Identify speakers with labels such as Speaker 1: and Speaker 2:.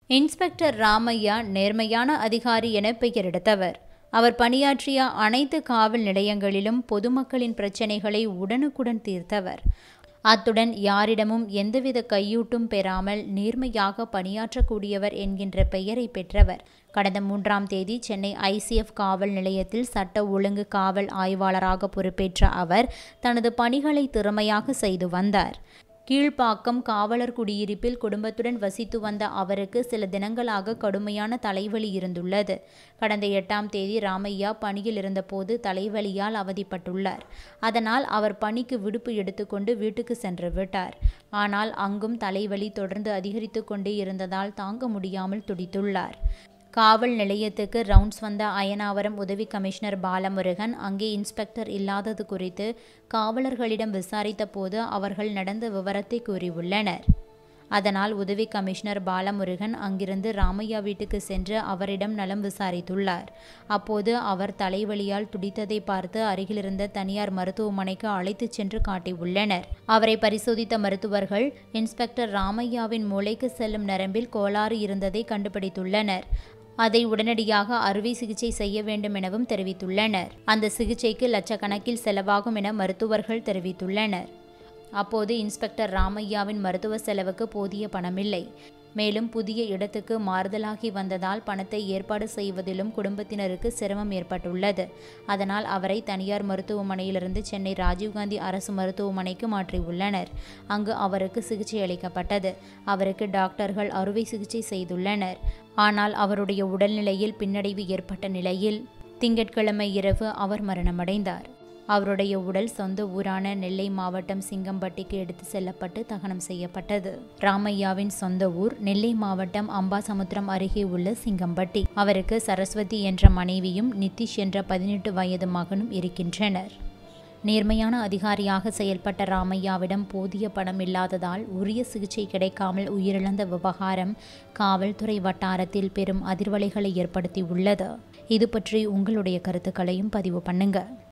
Speaker 1: inspector Ramaiah நேர்மையான அதிகாரி என பெயரெடுத்தவர் அவர் பணியாற்றிய அனைத்து காவல் நிலையங்களிலும் பொதுமக்களின் பிரச்சினைகளை உடனுக்குடன் தீர்த்தவர் அத்துடன் யாரிடமும் எந்தவித கையூட்டும் பெறாமல் நேர்மையாக பணியாற்றக்கூடியவர் என்கின்ற பெயரை பெற்றவர் கடந்த மூன்றாம் தேதி சென்னை ஐசிஎஃப் காவல் நிலையத்தில் சட்ட ஒழுங்கு காவல் ஆய்வாளராக பொறுப்பேற்ற அவர் தனது பணிகளை திறமையாக செய்து வந்தார் கீழ்ப்பாக்கம் காவலர் குடியிருப்பில் குடும்பத்துடன் வசித்து வந்த அவருக்கு சில தினங்களாக கடுமையான தலைவலி இருந்துள்ளது கடந்த எட்டாம் தேதி ராமையா பணியில் இருந்தபோது தலைவலியால் அவதிப்பட்டுள்ளார் அதனால் அவர் பணிக்கு விடுப்பு எடுத்துக்கொண்டு வீட்டுக்கு சென்று விட்டார் ஆனால் அங்கும் தலைவலி தொடர்ந்து அதிகரித்து கொண்டே இருந்ததால் தாங்க முடியாமல் துடித்துள்ளார் காவல் நிலையத்துக்கு ரவுண்ட்ஸ் வந்த அயனாவரம் உதவி கமிஷனர் பாலமுருகன் அங்கே இன்ஸ்பெக்டர் இல்லாதது குறித்து காவலர்களிடம் விசாரித்த போது அவர்கள் நடந்த விவரத்தை கூறியுள்ளனர் அதனால் உதவி கமிஷனர் பாலமுருகன் அங்கிருந்து ராமையா வீட்டுக்கு சென்று அவரிடம் நலம் விசாரித்துள்ளார் அப்போது அவர் தலைவலியால் துடித்ததை பார்த்து அருகிலிருந்த தனியார் மருத்துவமனைக்கு அழைத்துச் சென்று காட்டியுள்ளனர் அவரை பரிசோதித்த மருத்துவர்கள் இன்ஸ்பெக்டர் ராமையாவின் மூளைக்கு செல்லும் நரம்பில் கோளாறு இருந்ததை கண்டுபிடித்துள்ளனர் அதை உடனடியாக அறுவை சிகிச்சை செய்ய வேண்டும் எனவும் தெரிவித்துள்ளனர் அந்த சிகிச்சைக்கு லட்சக்கணக்கில் செலவாகும் என மருத்துவர்கள் தெரிவித்துள்ளனர் அப்போது இன்ஸ்பெக்டர் ராமையாவின் மருத்துவ செலவுக்கு போதிய பணமில்லை மேலும் புதிய இடத்துக்கு மாறுதலாகி வந்ததால் பணத்தை ஏற்பாடு செய்வதிலும் குடும்பத்தினருக்கு சிரமம் ஏற்பட்டுள்ளது அதனால் அவரை தனியார் மருத்துவமனையிலிருந்து சென்னை ராஜீவ்காந்தி அரசு மருத்துவமனைக்கு மாற்றியுள்ளனர் அங்கு அவருக்கு சிகிச்சை அளிக்கப்பட்டது அவருக்கு டாக்டர்கள் அறுவை சிகிச்சை செய்துள்ளனர் ஆனால் அவருடைய உடல்நிலையில் பின்னடைவு ஏற்பட்ட நிலையில் திங்கட்கிழமை இரவு அவர் மரணமடைந்தார் அவருடைய உடல் சொந்த ஊரான நெல்லை மாவட்டம் சிங்கம்பட்டிக்கு எடுத்து செல்லப்பட்டு தகனம் செய்யப்பட்டது ராமையாவின் சொந்த ஊர் நெல்லை மாவட்டம் அம்பாசமுத்திரம் அருகே உள்ள சிங்கம்பட்டி அவருக்கு சரஸ்வதி என்ற மனைவியும் நிதிஷ் என்ற பதினெட்டு வயது மகனும் இருக்கின்றனர் நேர்மையான அதிகாரியாக செயல்பட்ட ராமையாவிடம் போதிய பணம் இல்லாததால் உரிய சிகிச்சை கிடைக்காமல் உயிரிழந்த விவகாரம் காவல்துறை வட்டாரத்தில் பெரும் அதிர்வலைகளை ஏற்படுத்தி உள்ளது இது பற்றி உங்களுடைய கருத்துக்களையும் பதிவு பண்ணுங்க